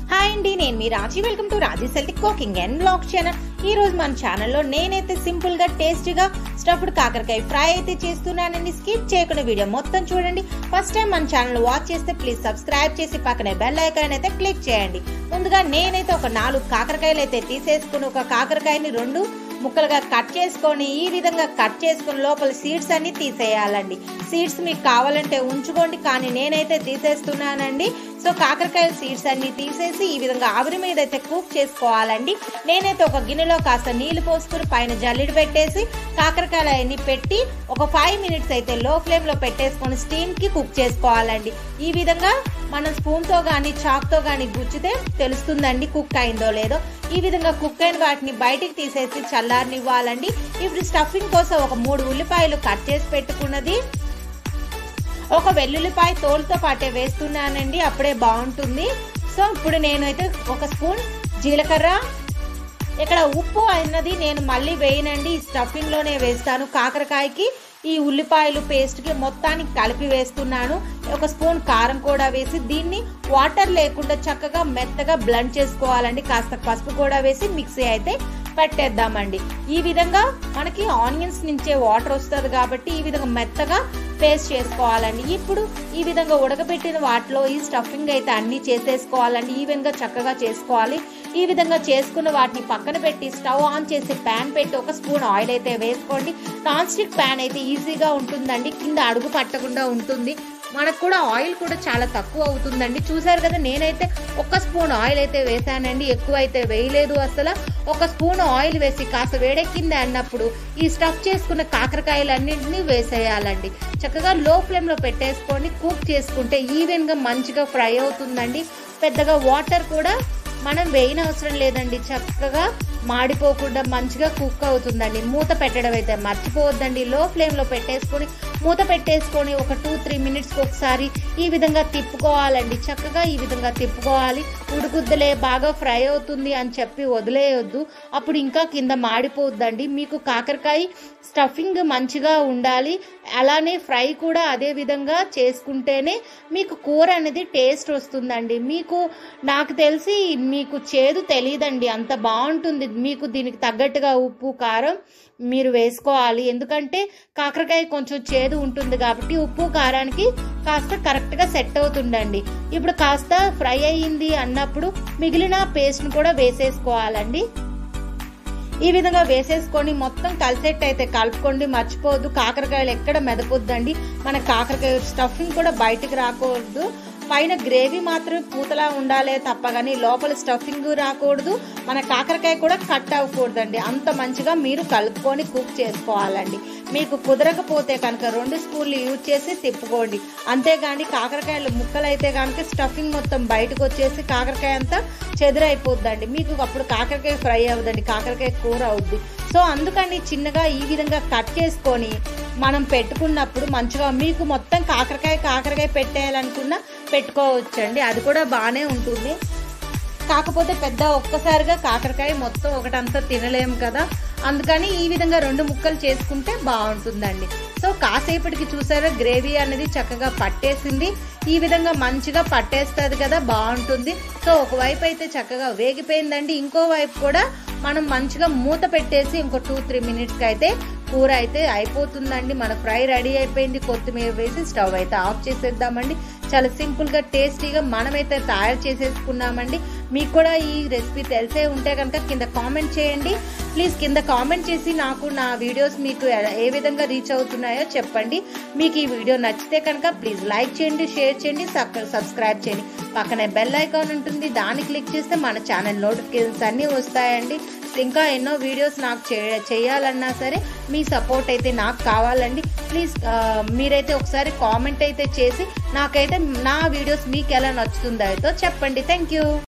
hi అండి నేను మీ రాజీ వెల్కమ్ టు రాజీ సెల్తి కుకింగ్ అండ్ బ్లాగ్ ఛానల్ ఈ రోజు మన ఛానల్లో నేనైతే సింపుల్ గా టేస్టీగా స్టఫ్డ్ కాకరకాయ ఫ్రై అయితే చేస్తున్నానండి స్కిప్ చేయకుండా వీడియో మొత్తం చూడండి ఫస్ట్ టైం మన ఛానల్ వాచ్ చేస్తే ప్లీజ్ సబ్స్క్రైబ్ చేసి పక్కనే బెల్ ఐకాన్ అయితే క్లిక్ చేయండి ముందుగా నేనైతే ఒక నాలుగు కాకరకాయలు అయితే తీసేసుకుని ఒక కాకరకాయని రెండు ముక్కలుగా కట్ చేసుకొని ఈ విధంగా కట్ చేసుకుని లోపల సీడ్స్ అన్ని తీసేయాలండి సీడ్స్ మీకు కావాలంటే ఉంచుకోండి కానీ నేనైతే తీసేస్తున్నానండి సో కాకరకాయ సీడ్స్ అన్ని తీసేసి ఈ విధంగా ఆవిరి మీద అయితే కుక్ చేసుకోవాలండి నేనైతే ఒక గిన్నెలో కాస్త నీళ్లు పోసుకుని పైన జల్లిడి పెట్టేసి కాకరకాయలు అన్ని పెట్టి ఒక ఫైవ్ మినిట్స్ అయితే లో ఫ్లేమ్ లో పెట్టేసుకొని స్టీమ్ కి కుక్ చేసుకోవాలండి ఈ విధంగా మనం స్పూన్ తో గానీ చాక్ తో గానీ గుచ్చితే తెలుస్తుందండి కుక్ అయిందో లేదో ఈ విధంగా కుక్ అయిన వాటిని బయటికి తీసేసి చల్లారనివ్వాలండి ఇప్పుడు స్టఫింగ్ కోసం ఒక మూడు ఉల్లిపాయలు కట్ చేసి పెట్టుకున్నది ఒక వెల్లుల్లిపాయ తోలుతో పాటే వేస్తున్నానండి అప్పుడే బాగుంటుంది సో ఇప్పుడు నేనైతే ఒక స్పూన్ జీలకర్ర ఇక్కడ ఉప్పు అన్నది నేను మళ్ళీ వేయనండి స్టఫింగ్ లోనే వేస్తాను కాకరకాయకి ఈ ఉల్లిపాయలు పేస్ట్ కి మొత్తానికి కలిపి వేస్తున్నాను ఒక స్పూన్ కారం కూడా వేసి దీన్ని వాటర్ లేకుండా చక్కగా మెత్తగా బ్లెండ్ చేసుకోవాలండి కాస్త పసుపు కూడా వేసి మిక్సీ అయితే పెట్టేద్దామండి ఈ విధంగా మనకి ఆనియన్స్ నుంచే వాటర్ వస్తుంది కాబట్టి ఈ విధంగా మెత్తగా పేస్ట్ చేసుకోవాలండి ఇప్పుడు ఈ విధంగా ఉడకబెట్టిన వాటిలో ఈ స్టఫింగ్ అయితే అన్ని చేసేసుకోవాలండి ఈవెన్ గా చక్కగా చేసుకోవాలి ఈ విధంగా చేసుకున్న వాటిని పక్కన పెట్టి స్టవ్ ఆన్ చేసి ప్యాన్ పెట్టి ఒక స్పూన్ ఆయిల్ అయితే వేసుకోండి నాన్ స్టిక్ ప్యాన్ అయితే ఈజీగా ఉంటుందండి కింద అడుగు పట్టకుండా ఉంటుంది మనకు కూడా ఆయిల్ కూడా చాలా తక్కువ అవుతుందండి చూసారు కదా నేనైతే ఒక స్పూన్ ఆయిల్ అయితే వేసానండి ఎక్కువ అయితే వేయలేదు అసలు ఒక స్పూన్ ఆయిల్ వేసి కాస్త వేడెక్కింది అన్నప్పుడు ఈ స్టఫ్ చేసుకున్న కాకరకాయలన్నింటినీ వేసేయాలండి చక్కగా లో ఫ్లేమ్ లో పెట్టేసుకొని కుక్ చేసుకుంటే ఈవెన్ గా మంచిగా ఫ్రై అవుతుందండి పెద్దగా వాటర్ కూడా మనం వేయని అవసరం లేదండి చక్కగా మాడిపోకుండా మంచిగా కుక్ అవుతుందండి మూత పెట్టడం అయితే మర్చిపోవద్దండి లో ఫ్లేమ్ లో పెట్టేసుకొని మూత పెట్టేసుకొని ఒక టూ త్రీ మినిట్స్కి ఒకసారి ఈ విధంగా తిప్పుకోవాలండి చక్కగా ఈ విధంగా తిప్పుకోవాలి ఉడుకుద్దలే బాగా ఫ్రై అవుతుంది అని చెప్పి వదిలేయొద్దు అప్పుడు ఇంకా కింద మాడిపోద్దండి మీకు కాకరకాయ స్టఫింగ్ మంచిగా ఉండాలి అలానే ఫ్రై కూడా అదే విధంగా చేసుకుంటేనే మీకు కూర అనేది టేస్ట్ వస్తుందండి మీకు నాకు తెలిసి మీకు చేదు తెలియదండి అంత బాగుంటుంది మీకు దీనికి తగ్గట్టుగా ఉప్పు కారం మీరు వేసుకోవాలి ఎందుకంటే కాకరకాయ కొంచెం చేదు ఉంటుంది కాబట్టి ఉప్పు కారానికి కాస్త కరెక్ట్గా సెట్ అవుతుందండి ఇప్పుడు కాస్త ఫ్రై అయ్యింది అన్నప్పుడు మిగిలిన పేస్ట్ని కూడా వేసేసుకోవాలండి ఈ విధంగా వేసేసుకొని మొత్తం కలిసేట్ అయితే కలుపుకోండి మర్చిపోవద్దు కాకరకాయలు ఎక్కడ మెదపొద్దండి మన కాకరకాయ స్టఫింగ్ కూడా బయటకు రాకూడదు పైన గ్రేవీ మాత్రమే పూతలా ఉండాలే తప్ప కానీ లోపల స్టఫింగ్ రాకూడదు మన కాకరకాయ కూడా కట్ అవ్వకూడదండి అంత మంచిగా మీరు కలుపుకొని కుక్ చేసుకోవాలండి మీకు కుదరకపోతే కనుక రెండు స్పూన్లు యూజ్ చేసి తిప్పుకోండి అంతేగాని కాకరకాయలు ముక్కలు అయితే కనుక స్టఫింగ్ మొత్తం బయటకు వచ్చేసి కాకరకాయ అంతా చెదురైపోద్దండి మీకు అప్పుడు కాకరకాయ ఫ్రై అవ్వదండి కాకరకాయ కూర అవుద్ది సో అందుకని చిన్నగా ఈ విధంగా కట్ చేసుకొని మనం పెట్టుకున్నప్పుడు మంచిగా మీకు మొత్తం కాకరకాయ కాకరకాయ పెట్టేయాలనుకున్నా పెట్టుకోవచ్చండి అది కూడా బాగానే ఉంటుంది కాకపోతే పెద్ద ఒక్కసారిగా కాకరకాయ మొత్తం ఒకటంతా తినలేము కదా అందుకని ఈ విధంగా రెండు ముక్కలు చేసుకుంటే బాగుంటుందండి సో కాసేపటికి చూసారా గ్రేవీ అనేది చక్కగా పట్టేసింది ఈ విధంగా మంచిగా పట్టేస్తుంది కదా బాగుంటుంది సో ఒకవైపు అయితే చక్కగా వేగిపోయిందండి ఇంకో వైపు కూడా మనం మంచిగా మూత పెట్టేసి ఇంకో టూ త్రీ మినిట్స్కి అయితే కూర అయితే అయిపోతుందండి మన ఫ్రై రెడీ అయిపోయింది కొత్తిమీర వేసి స్టవ్ అయితే ఆఫ్ చేసేద్దామండి చాలా సింపుల్గా టేస్టీగా మనమైతే తయారు చేసేసుకున్నామండి మీకు కూడా ఈ రెసిపీ తెలిసే ఉంటే కనుక కింద కామెంట్ చేయండి ప్లీజ్ కింద కామెంట్ చేసి నాకు నా వీడియోస్ మీకు ఏ విధంగా రీచ్ అవుతున్నాయో చెప్పండి మీకు ఈ వీడియో నచ్చితే కనుక ప్లీజ్ లైక్ చేయండి షేర్ చేయండి సబ్స్క్రైబ్ చేయండి పక్కనే బెల్ ఐకాన్ ఉంటుంది దాన్ని క్లిక్ చేస్తే మన ఛానల్ నోటిఫికేషన్స్ అన్నీ వస్తాయండి ఇంకా ఎన్నో వీడియోస్ నాకు చేయాలన్నా సరే మీ సపోర్ట్ అయితే నాకు కావాలండి ప్లీజ్ మీరైతే ఒకసారి కామెంట్ అయితే చేసి నాకైతే నా వీడియోస్ మీకు ఎలా నచ్చుతుందో చెప్పండి థ్యాంక్ యూ